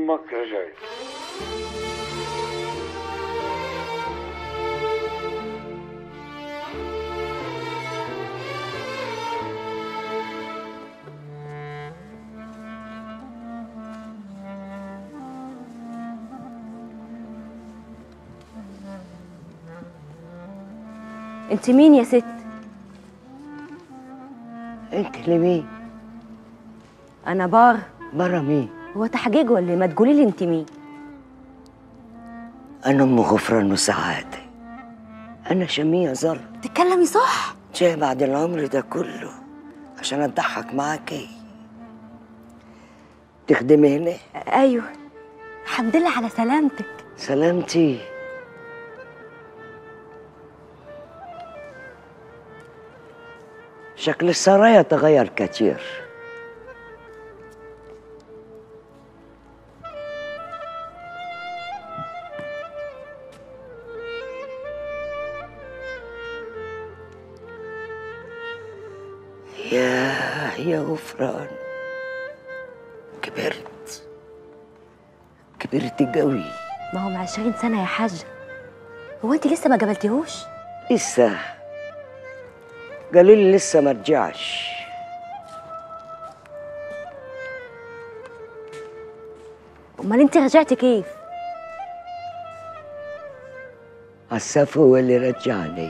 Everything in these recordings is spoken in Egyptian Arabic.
امك رجعت انت مين يا ست انت لمين انا بار برا مين هو تحقيق ولا إيه؟ ما تقولي لي انت مين انا ام غفران وسعاده انا شمية زر تتكلمي صح جاي بعد العمر ده كله عشان اضحك معاكي تخدمي هنا ايوه الحمد لله على سلامتك سلامتي شكل السرايا تغير كتير يا يا غفران كبرت كبرت قوي ما هم عشرين سنة يا حاج هو انت لسه ما قابلتيهوش لسه قالوا لي لسه ما رجعش امال انت رجعتي كيف عساف هو اللي رجعني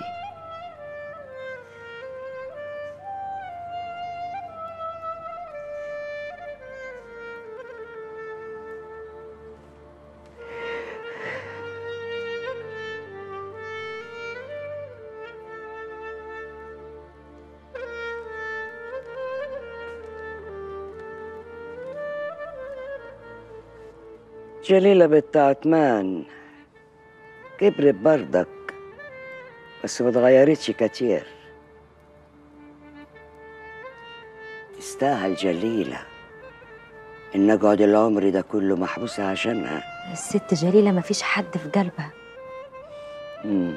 جليلة بنت عثمان كبرت برضك بس ما اتغيرتش كتير تستاهل جليلة إن أقعد العمر ده كله محبوسة عشانها الست جليلة ما فيش حد في قلبها مم.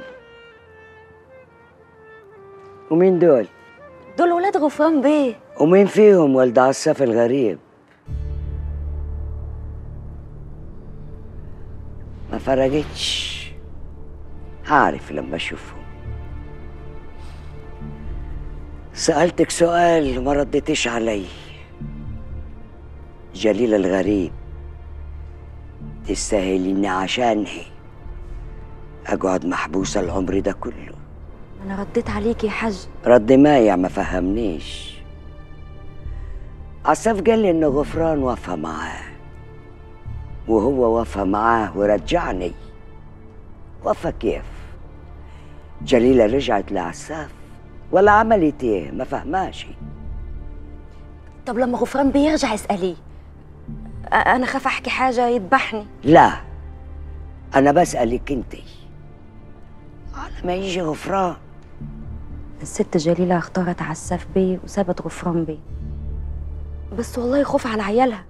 ومين دول؟ دول ولاد غفران بيه ومين فيهم ولد عساف الغريب؟ ما فرقتش هعرف لما اشوفهم سألتك سؤال وما ردتش علي جليل الغريب تستاهل اني عشانه اقعد محبوسة العمر ده كله انا رديت عليك يا حاج رد مايع ما فهمنيش عساف قال لي ان غفران وفى معاه وهو وفى معاه ورجعني وفى كيف جليلة رجعت لعساف ولا عملت ايه ما فهماش طب لما غفران بيرجع اسأليه أ- انا خاف احكي حاجة يذبحني لا انا بسألك انت على ما يجي غفران الست جليلة اختارت عساف بيه وسابت غفران بيه بس والله خوف على عيالها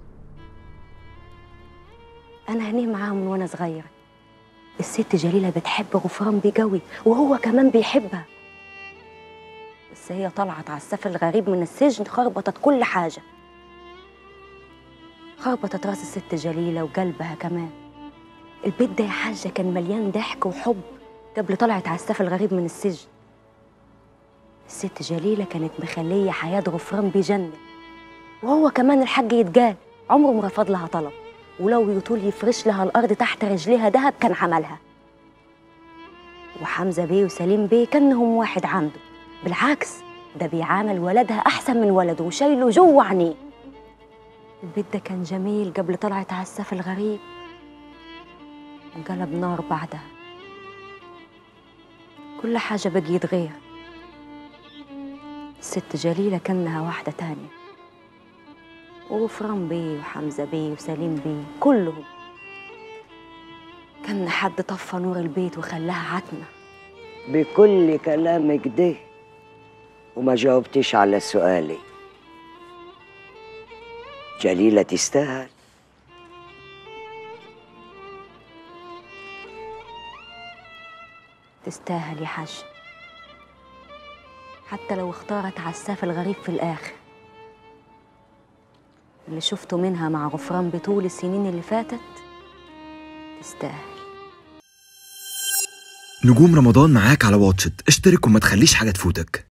أنا هنيه معاهم من وأنا صغيرة الست جليلة بتحب غفران بيه قوي وهو كمان بيحبها بس هي طلعت عساف الغريب من السجن خربطت كل حاجة خربطت راس الست جليلة وقلبها كمان البيت ده يا حاجة كان مليان ضحك وحب قبل طلعت عساف الغريب من السجن الست جليلة كانت مخلية حياة غفران بجنة وهو كمان الحاج يتقال عمره ما رفض لها طلب ولو يطول يفرش لها الأرض تحت رجليها دهب كان عملها وحمزة بيه وسليم بيه كانهم واحد عنده بالعكس ده بيعامل ولدها أحسن من ولده وشايله جوه عينيه البيت ده كان جميل قبل طلعت عساف الغريب انقلب نار بعدها كل حاجة بقيت غير الست جليلة كانها واحدة تانية وغفران بيه وحمزة بيه وسليم بيه كلهم كان حد طفى نور البيت وخلاها عتمة بكل كلامك ده وما جاوبتش على سؤالي جليلة تستاهل تستاهل يا حاج حتى لو اختارت عساف الغريب في الآخر اللي شفته منها مع غفران بطول السنين اللي فاتت تستاهل نجوم رمضان معاك على واتشت اشترك وما تخليش حاجة تفوتك